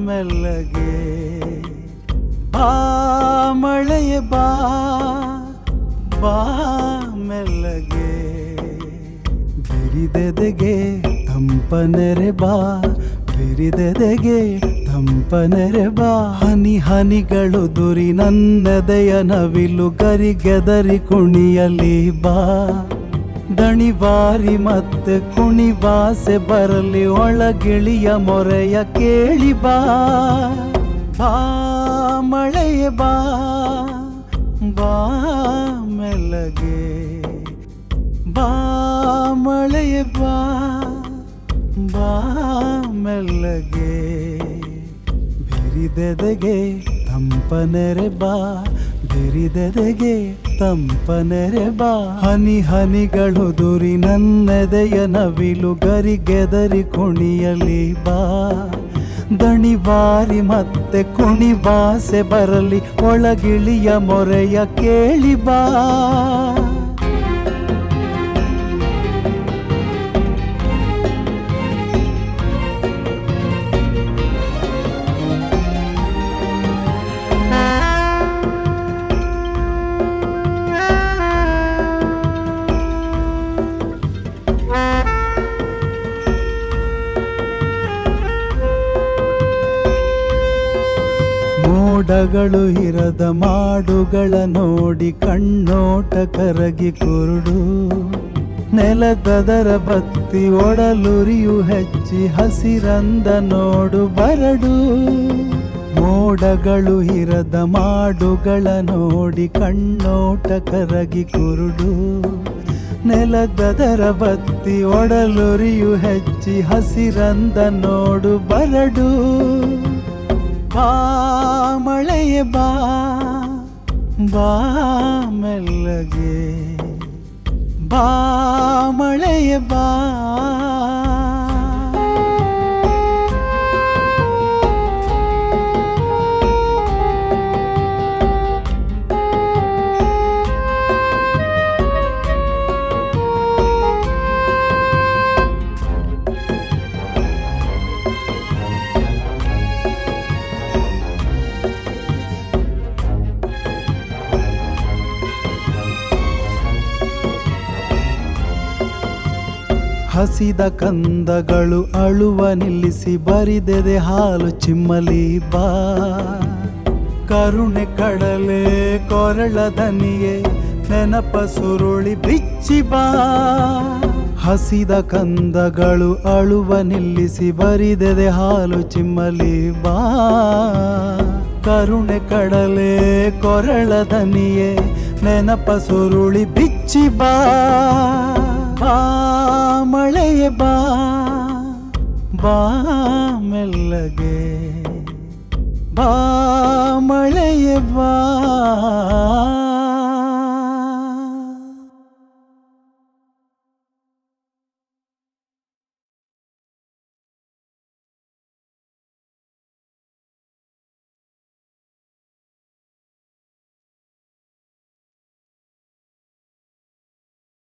ಮೆಲ್ಲಗೆ ಬಾ ಮಳೆಯ ಬಾ ಬಾ ಮೆಲ್ಲಗೆ ಬಿರಿದೆದೆಗೆ ತಂಪನೆರೆ ಬಾ ಬಿರಿದೆದೆಗೆ ತಂಪನೆರೆ ಬಾ ಹನಿ ಹನಿಗಳು ದುರಿ ನನ್ನದೆಯ ನವಿಲು ಗರಿಗೆದರಿ ಕುಣಿಯಲಿ ಬಾ ದಣಿವಾರಿ ಮತ್ತೆ ಕುಣಿವಾಸೆ ಬರಲಿ ಒಳಗಿಳಿಯ ಮೊರೆಯ ಕೇಳಿ ಬಾ ಬಾ ಮಳೆಯ ಬಾ ಬಾ ಮೆಲ್ಲಗೆ ಬಾ ಮಳೆಯ ಬಾ ಬಾ ಮೆಲ್ಲಗೆ ಬಿರಿದೆದೆಗೆ ತಂಪನೆರೆ ಬಾ ಬಿರಿದೆದೆಗೆ ತಂಪನೆರೆ ಬಾ ಹನಿ ಹನಿಗಳು ದುರಿ ನನ್ನದೆಯ ನವಿಲು ಗರಿಗೆದರಿ ಕುಣಿಯಲಿ ಬಾ ದಣಿವಾರಿ ಮತ್ತೆ ಕುಣಿವಾಸೆ ಬರಲಿ ಒಳಗಿಳಿಯ ಮೊರೆಯ ಕೇಳಿ ಬಾ ಮೋಡಗಳು ಇರದ ಮಾಡುಗಳ ನೋಡಿ ಕಣ್ಣೋಟ ಕರಗಿ ಕುರುಡು ನೆಲದದರ ಬತ್ತಿ ಒಡಲುರಿಯು ಹೆಚ್ಚಿ ಹಸಿರಂದ ನೋಡು ಬರಡು ಮೋಡಗಳು ಇರದ ಮಾಡುಗಳ ನೋಡಿ ಕಣ್ಣೋಟ ಕರಗಿ ಕುರುಡು ನೆಲದದರ ಬತ್ತಿ ಒಡಲುರಿಯು ಹೆಚ್ಚಿ ಹಸಿರಂದ ನೋಡು ಬರಡು ಬಾ ಮಳೆಯ ಬಾ ಬಾ ಮೆಲ್ಲಗೆ ಬಾ ಮಳೆಯ ಬಾ ಹಸಿದ ಕಂದಗಳು ಅಳುವ ನಿಲ್ಲಿಸಿ ಬರಿದೆದೆ ಹಾಲು ಚಿಮ್ಮಲಿ ಬಾ ಕರುಣೆ ಕಡಲೆ ಕೊರಳ ದನಿಯೇ ನೆನಪ ಸುರುಳಿ ಬಿಚ್ಚಿ ಬಾ ಹಸಿದ ಕಂದಗಳು ಅಳುವ ನಿಲ್ಲಿಸಿ ಬರಿದೆದೆ ಹಾಲು ಚಿಮ್ಮಲಿ ಬಾ ಕರುಣೆ ಕಡಲೆ ಕೊರಳ ದನಿಯೇ ನೆನಪ ಸುರುಳಿ ಬಿಚ್ಚಿ ಬಾ ಬಾ ಮಳೆಯ ಬಾ ಬಾ ಮೆಲ್ಲಗೆ ಬಾ ಮಳೆಯ ಬಾ